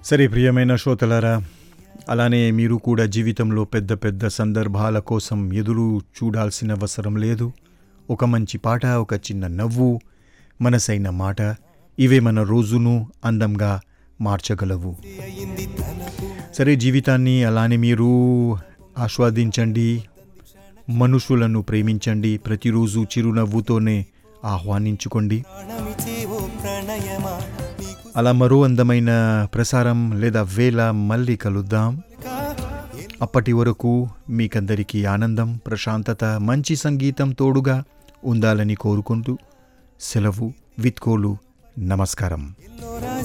సరే ప్రియమైన శ్రోతలారా అలానే మీరు కూడా జీవితంలో పెద్ద పెద్ద సందర్భాల కోసం ఎదురు చూడాల్సిన అవసరం లేదు ఒక మంచి పాట ఒక చిన్న నవ్వు మనసైన మాట ఇవే మన రోజును అందంగా మార్చగలవు సరే జీవితాన్ని అలానే మీరు ఆస్వాదించండి మనుషులను ప్రేమించండి ప్రతిరోజు చిరునవ్వుతోనే ఆహ్వానించుకోండి ప్రాణమిచే ఓ ప్రణయమా నీకు అలా మరో అందమైన ప్రసారం లేదా వేళ మళ్ళీ కలుద్దాం అప్పటి వరకు మీకందరికీ ఆనందం ప్రశాంతత మంచి సంగీతం తోడుగా ఉండాలని కోరుకుంటూ సెలవు విత్కోలు నమస్కారం ఎల్లోరా